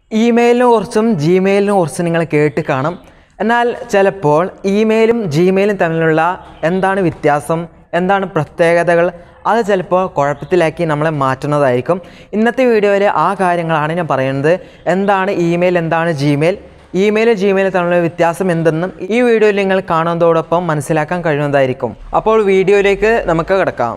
ഇമെയിലിനെ കുറിച്ചും ജിമെയിലിനെ കുറിച്ചും നിങ്ങൾ കേട്ട് കാണും എന്നാൽ ചിലപ്പോൾ ഇമെയിലും ജിമെയിലും തമ്മിലുള്ള എന്താണ് വ്യത്യാസം എന്താണ് പ്രത്യേകതകൾ അത് ചിലപ്പോൾ കുഴപ്പത്തിലാക്കി നമ്മളെ മാറ്റുന്നതായിരിക്കും ഇന്നത്തെ വീഡിയോയിൽ ആ കാര്യങ്ങളാണ് ഞാൻ പറയുന്നത് എന്താണ് ഇമെയിൽ എന്താണ് ജിമെയിൽ ഇമെയിൽ ജിമെയിൽ തമ്മിലുള്ള വ്യത്യാസം എന്തെന്നും ഈ വീഡിയോയിൽ നിങ്ങൾ കാണുന്നതോടൊപ്പം മനസ്സിലാക്കാൻ കഴിയുന്നതായിരിക്കും അപ്പോൾ വീഡിയോയിലേക്ക് നമുക്ക് കിടക്കാം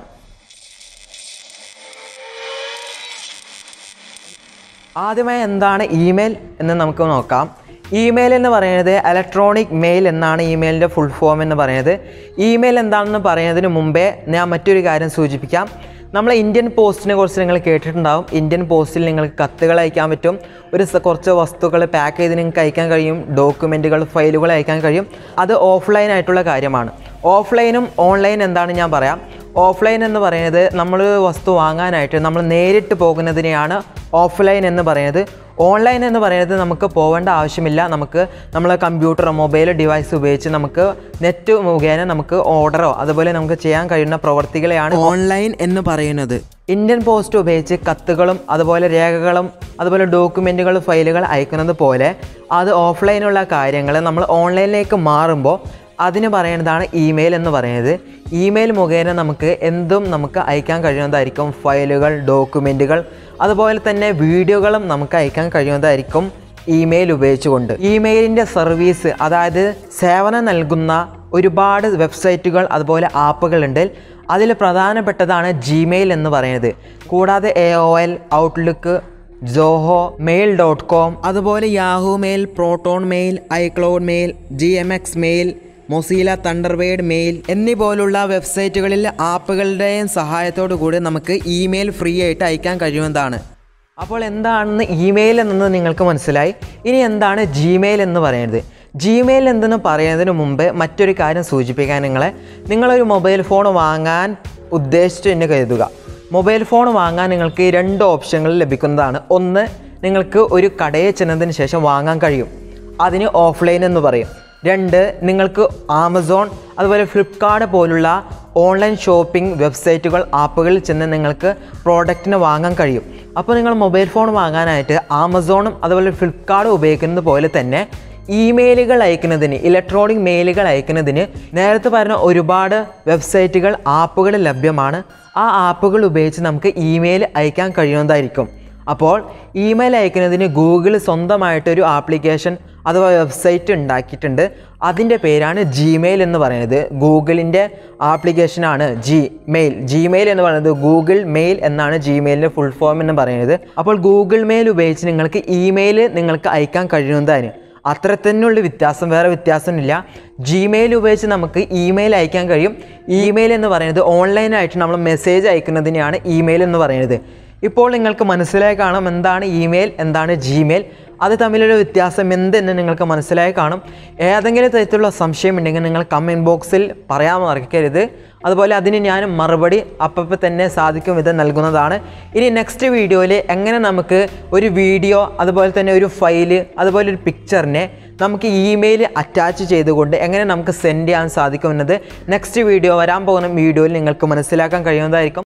ആദ്യമായി എന്താണ് ഇമെയിൽ എന്ന് നമുക്ക് നോക്കാം ഇമെയിൽ എന്ന് പറയുന്നത് ഇലക്ട്രോണിക് മെയിൽ എന്നാണ് ഇമെയിലിൻ്റെ ഫുൾ ഫോം എന്ന് പറയുന്നത് ഇമെയിൽ എന്താണെന്ന് പറയുന്നതിന് മുമ്പേ ഞാൻ മറ്റൊരു കാര്യം സൂചിപ്പിക്കാം നമ്മൾ ഇന്ത്യൻ പോസ്റ്റിനെ കുറിച്ച് നിങ്ങൾ കേട്ടിട്ടുണ്ടാവും ഇന്ത്യൻ പോസ്റ്റിൽ നിങ്ങൾക്ക് കത്തുകൾ അയക്കാൻ പറ്റും ഒരു സ- കുറച്ച് വസ്തുക്കൾ പാക്ക് ചെയ്ത് നിങ്ങൾക്ക് അയക്കാൻ കഴിയും ഡോക്യുമെൻറ്റുകൾ ഫയലുകൾ അയക്കാൻ കഴിയും അത് ഓഫ്ലൈൻ ആയിട്ടുള്ള കാര്യമാണ് ഓഫ്ലൈനും ഓൺലൈൻ എന്താണ് ഞാൻ പറയാം ഓഫ്ലൈൻ എന്ന് പറയുന്നത് നമ്മൾ വസ്തു വാങ്ങാനായിട്ട് നമ്മൾ നേരിട്ട് പോകുന്നതിനെയാണ് ഓഫ്ലൈൻ എന്ന് പറയുന്നത് ഓൺലൈൻ എന്ന് പറയുന്നത് നമുക്ക് പോകേണ്ട ആവശ്യമില്ല നമുക്ക് നമ്മളെ കമ്പ്യൂട്ടറോ മൊബൈൽ ഡിവൈസ് ഉപയോഗിച്ച് നമുക്ക് നെറ്റ് മുഖേന നമുക്ക് ഓർഡറോ അതുപോലെ നമുക്ക് ചെയ്യാൻ കഴിയുന്ന പ്രവർത്തികളെയാണ് ഓൺലൈൻ എന്ന് പറയുന്നത് ഇന്ത്യൻ പോസ്റ്റ് ഉപയോഗിച്ച് കത്തുകളും അതുപോലെ രേഖകളും അതുപോലെ ഡോക്യുമെൻറ്റുകൾ ഫയലുകൾ അയക്കുന്നത് പോലെ അത് ഓഫ്ലൈനുള്ള കാര്യങ്ങൾ നമ്മൾ ഓൺലൈനിലേക്ക് മാറുമ്പോൾ അതിന് പറയുന്നതാണ് ഇമെയിൽ എന്ന് പറയുന്നത് ഇമെയിൽ മുഖേന നമുക്ക് എന്തും നമുക്ക് അയക്കാൻ കഴിയുന്നതായിരിക്കും ഫയലുകൾ ഡോക്യുമെൻറ്റുകൾ അതുപോലെ തന്നെ വീഡിയോകളും നമുക്ക് അയക്കാൻ കഴിയുന്നതായിരിക്കും ഇമെയിൽ ഉപയോഗിച്ചുകൊണ്ട് ഇമെയിലിൻ്റെ സർവീസ് അതായത് സേവനം നൽകുന്ന ഒരുപാട് വെബ്സൈറ്റുകൾ അതുപോലെ ആപ്പുകളുണ്ട് അതിൽ പ്രധാനപ്പെട്ടതാണ് ജിമെയിൽ എന്ന് പറയുന്നത് കൂടാതെ A O L Outlook Zoho mail dot com അതുപോലെ Yahoo mail Proton mail iCloud mail G M X mail Mozilla Thunderbird mail എന്നീ പോലുള്ള വെബ്സൈറ്റുകളിൽ ആപ്പുകളുടെയും സഹായത്തോടു കൂടി നമുക്ക് ഇമെയിൽ ഫ്രീ ആയിട്ട് അയക്കാൻ കഴിയുന്നതാണ് അപ്പോൾ എന്താണെന്ന് ഇമെയിൽ എന്നത് നിങ്ങൾക്ക് മനസ്സിലായി ഇനി എന്താണ് ജിമെയിൽ എന്ന് പറയുന്നത് ജിമെയിൽ എന്തെന്ന് പറയുന്നതിന് മുമ്പ് മറ്റൊരു കാര്യം സൂചിപ്പിക്കാൻ നിങ്ങളെ നിങ്ങളൊരു മൊബൈൽ ഫോൺ വാങ്ങാൻ ഉദ്ദേശിച്ചു എന്ന് കരുതുക മൊബൈൽ ഫോൺ വാങ്ങാൻ നിങ്ങൾക്ക് രണ്ട് ഓപ്ഷനുകൾ ലഭിക്കുന്നതാണ് ഒന്ന് നിങ്ങൾക്ക് ഒരു കടയിൽ ചെന്നതിന് ശേഷം വാങ്ങാൻ കഴിയും അതിന് ഓഫ്ലൈൻ എന്ന് പറയും രണ്ട് നിങ്ങൾക്ക് ആമസോൺ അതുപോലെ ഫ്ലിപ്കാർട്ട് പോലുള്ള ഓൺലൈൻ ഷോപ്പിംഗ് വെബ്സൈറ്റുകൾ ആപ്പുകളിൽ ചെന്ന് നിങ്ങൾക്ക് പ്രോഡക്റ്റിന് വാങ്ങാൻ കഴിയും അപ്പോൾ നിങ്ങൾ മൊബൈൽ ഫോൺ വാങ്ങാനായിട്ട് ആമസോണും അതുപോലെ ഫ്ലിപ്കാർട്ടും ഉപയോഗിക്കുന്നത് പോലെ തന്നെ ഇമെയിലുകൾ അയക്കുന്നതിന് ഇലക്ട്രോണിക് മെയിലുകൾ അയക്കുന്നതിന് നേരത്തെ പറഞ്ഞ ഒരുപാട് വെബ്സൈറ്റുകൾ ആപ്പുകൾ ലഭ്യമാണ് ആ ആപ്പുകൾ ഉപയോഗിച്ച് നമുക്ക് ഇമെയിൽ അയക്കാൻ കഴിയുന്നതായിരിക്കും അപ്പോൾ ഇമെയിൽ അയക്കുന്നതിന് ഗൂഗിൾ സ്വന്തമായിട്ടൊരു ആപ്ലിക്കേഷൻ അഥവാ വെബ്സൈറ്റ് ഉണ്ടാക്കിയിട്ടുണ്ട് അതിൻ്റെ പേരാണ് ജിമെയിൽ എന്ന് പറയുന്നത് ഗൂഗിളിൻ്റെ ആപ്ലിക്കേഷനാണ് ജി മെയിൽ ജിമെയിൽ എന്ന് പറയുന്നത് ഗൂഗിൾ മെയിൽ എന്നാണ് ജിമെയിലിൻ്റെ ഫുൾ ഫോം എന്ന് പറയുന്നത് അപ്പോൾ ഗൂഗിൾ മെയിൽ ഉപയോഗിച്ച് നിങ്ങൾക്ക് ഇമെയിൽ നിങ്ങൾക്ക് അയക്കാൻ കഴിയുന്നതാണ് അത്ര തന്നെയുള്ള വ്യത്യാസം വേറെ വ്യത്യാസമില്ല ജിമെയിൽ ഉപയോഗിച്ച് നമുക്ക് ഇമെയിൽ അയക്കാൻ കഴിയും ഇമെയിൽ എന്ന് പറയുന്നത് ഓൺലൈനായിട്ട് നമ്മൾ മെസ്സേജ് അയക്കുന്നതിനെയാണ് ഇമെയിൽ എന്ന് പറയുന്നത് ഇപ്പോൾ നിങ്ങൾക്ക് മനസ്സിലായി കാണും എന്താണ് ഇമെയിൽ എന്താണ് ജിമെയിൽ അത് തമ്മിലുള്ള വ്യത്യാസം എന്തെന്ന് നിങ്ങൾക്ക് മനസ്സിലായി കാണും ഏതെങ്കിലും തരത്തിലുള്ള സംശയം ഉണ്ടെങ്കിൽ നിങ്ങൾ കമൻറ്റ് ബോക്സിൽ പറയാൻ മറക്കരുത് അതുപോലെ അതിന് ഞാൻ മറുപടി അപ്പം തന്നെ സാധിക്കും വിധം നൽകുന്നതാണ് ഇനി നെക്സ്റ്റ് വീഡിയോയിൽ എങ്ങനെ നമുക്ക് ഒരു വീഡിയോ അതുപോലെ തന്നെ ഒരു ഫയല് അതുപോലെ ഒരു പിക്ചറിനെ നമുക്ക് ഇമെയിൽ അറ്റാച്ച് ചെയ്തുകൊണ്ട് എങ്ങനെ നമുക്ക് സെൻഡ് ചെയ്യാൻ സാധിക്കുമെന്നത് നെക്സ്റ്റ് വീഡിയോ വരാൻ പോകുന്ന വീഡിയോയിൽ നിങ്ങൾക്ക് മനസ്സിലാക്കാൻ കഴിയുന്നതായിരിക്കും